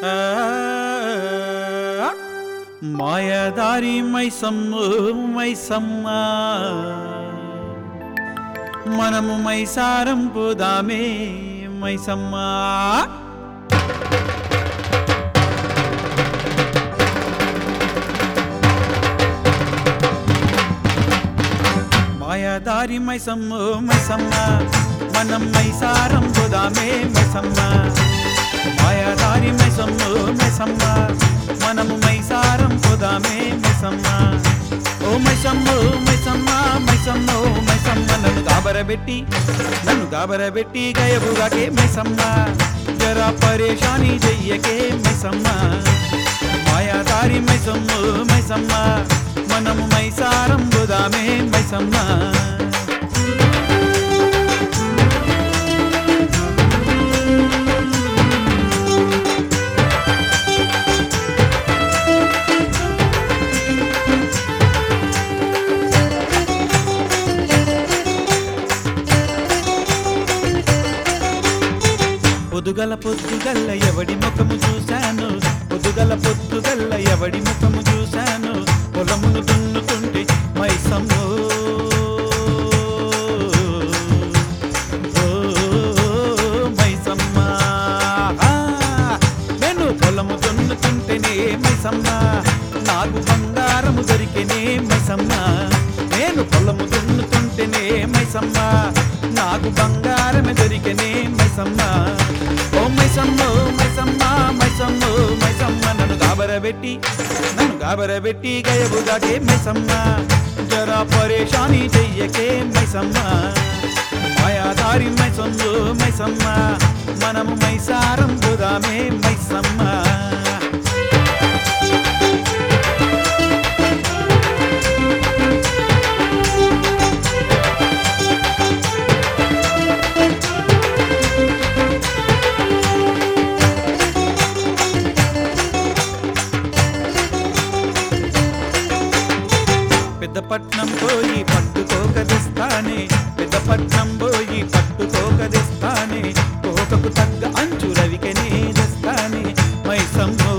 మాయదారి మైసమ్ము మైసమ్మ మనము మైసారం పోదామే మైసమ్మ మాయదారి మైసమ్ము మైసమ్మ మనం మైసారం పోదామే మైసమ్మ మాయదారి మైసమ్ము మైసమ్మ మనము మైసారం పోదామే మైసమ్మ ఓ మైసమ్ము మైసమ్మ మైసమ్మ ఓ మైసమ్మ నన్ను గాబరబెట్టి నన్ను గాబరబెట్టి గయబుగాకే మైసమ్మ జరా పరేషాని చెయ్యకే మైసమ్మ మాయాదారి మైసమ్ము మైసమ్మ మనము మైసారం బుదామే మైసమ్మ పొదుగల పొద్దుగల్ల ఎవడి ముఖము చూశాను పొదుగల పొద్దుగల్ల ఎవడి ముఖము చూశాను పొలమును దున్నుతుంటే మైసమ్మో ఓ, మైసమ్మ ఆ, నేను పొలము దున్నుతుంటేనే మైసమ్మ నాకు బంగారము దొరికినే మైసమ్మ నేను పొలము దున్నుతుంటేనే మైసమ్మ నాకు బంగారమే దొరికినే మైసమ్మ ఓ మైసమ్మ ఓ మైసమ్మ మైసమ్మ ఓ మైసమ్మ నన్ను గాబరబెట్టి నన్ను గాబరబెట్టి గయబుగాకే మైసమ్మ జరా పరేషాని చెయ్యకే మైసమ్మ మాయాదారి మైసమ్మ మైసమ్మ మనము మైసారం బుదామే మైసమ్మ పెద్దపట్నం పోయి పట్టుకోక తెస్తానే పెద్దపట్నం పోయి పట్టుకోక తెస్తానే కోకకు తగ్గ అంచు రవికనే తెస్తానే మైసమ్మో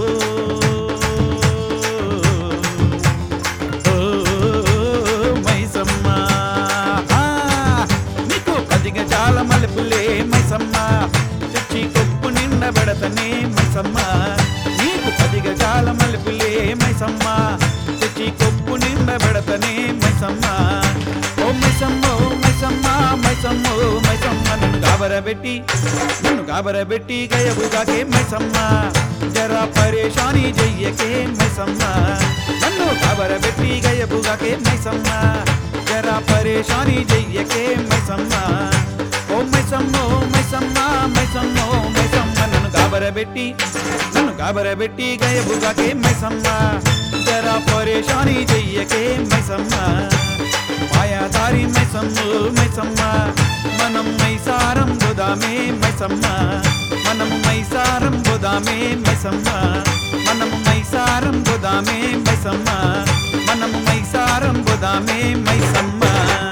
ఓ, మైసమ్మ ఆ, నీకు పదిగ జాల మలుపులే మైసమ్మ తెచ్చి కొప్పు నిండబెడతనే మైసమ్మ నీకు పదిగ జాల మలుపులే మైసమ్మ తెచ్చి కొప్పు నిండబెడతనే మైసమ్మ ఓ మైసమ్మ ఓ మైసమ్మ మైసమ్మ ఓ మైసమ్మ నన్ను గాబరబెట్టి నన్ను గాబరబెట్టి గయబుగాకే మైసమ్మ జరా పరేషాని చెయ్యకే మైసమ్మ నన్ను గాబరబెట్టి గయబుగాకే మైసమ్మ జరా పరేషాని చెయ్యకే మైసమ్మ ఓ మైసమ్మ ఓ మైసమ్మ మైసమ్మ ఓ మైసమ్మ నన్ను గాబరబెట్టి నన్ను గాబరబెట్టి గయబుగాకే మైసమ్మ జరా పరేషాని చెయ్యకే మైసమ్మ మాయాదారి మైసమ్మ మైసమ్మ మనం మైసారం బుదామే మైసమ్మ మనము మైసారం బుదామే మైసమ్మ మనము మైసారం బుదామే మైసమ్మ మనము మైసారం బుదామే మైసమ్మ